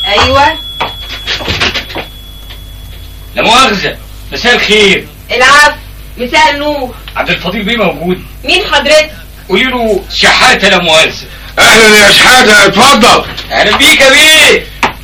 ايوه لا مؤاخذة مساء الخير العفو مساء النور عبد الفضيل بيه موجود مين حضرتك قولي له شحاتة لا مؤاخذة اهلا يا شحاتة اتفضل اهلا بيك يا بيه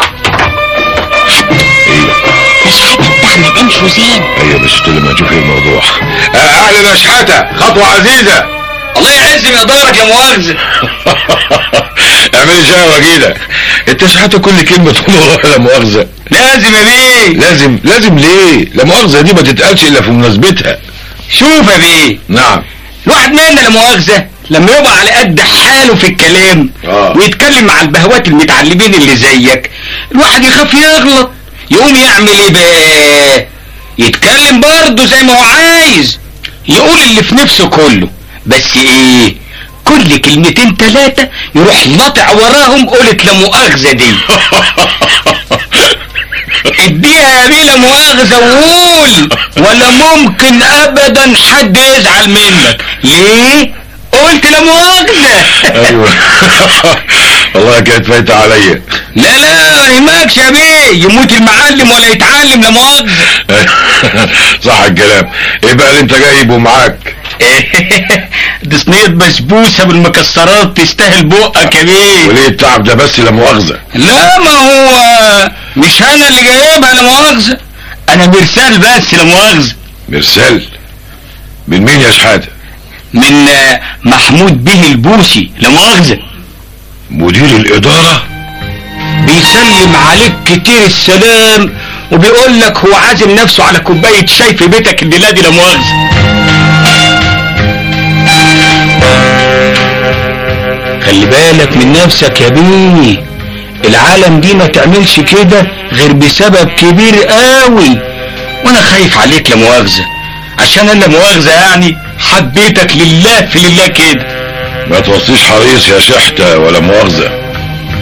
ده شحاتة بتاع مدام حسين ايوه بس قلت لما نشوف ايه الموضوع آه، اهلا يا شحاتة خطوة عزيزة الله يعز مقدارك يا مؤاخذة اعملي شاي وجيلة انت شحاتة كل كلمة تقولها لا مؤاخذة لازم يا بيه لازم لازم ليه لا مؤاخذة دي ما تتقالش الا في مناسبتها شوف يا بيه نعم الواحد منا لا مؤاخذة لما يبقى على قد حاله في الكلام آه. ويتكلم مع البهوات المتعلمين اللي زيك الواحد يخاف يغلط يقوم يعمل ايه بقى يتكلم برضه زي ما هو عايز يقول اللي في نفسه كله بس ايه كل كلمتين تلاتة يروح ناطع وراهم قولت لا مؤاخذة دي اديها يا بيه لا مؤاخذة وقول ولا ممكن ابدا حد يزعل منك ليه قلت لا مؤاخذة ايوه والله كانت فايتة عليا لا لا ما يهمكش يا بيه يموت المعلم ولا يتعلم لا مؤاخذة صح الكلام ايه بقى اللي انت جايبه معاك دي صينية بسبوسة بالمكسرات تستاهل بقك يا بيه وليه التعب ده بس لا مؤاخذة لا ما هو مش انا اللي جايبها لا مؤاخذة انا مرسال بس لا مؤاخذة مرسال من مين يا شحاتة من آه، محمود به البوسي لا مؤاخذة مدير الادارة بيسلم عليك كتير السلام وبيقول لك هو عازم نفسه على كوباية شاي في بيتك الليلة دي لا مؤاخذة خلي بالك من نفسك يا بيه العالم دي ما تعملش كده غير بسبب كبير قوي وانا خايف عليك لا مؤاخذة عشان انا لا مؤاخذة يعني حبيتك لله في لله كده ما توصيش حريص يا شحتة ولا مؤاخذة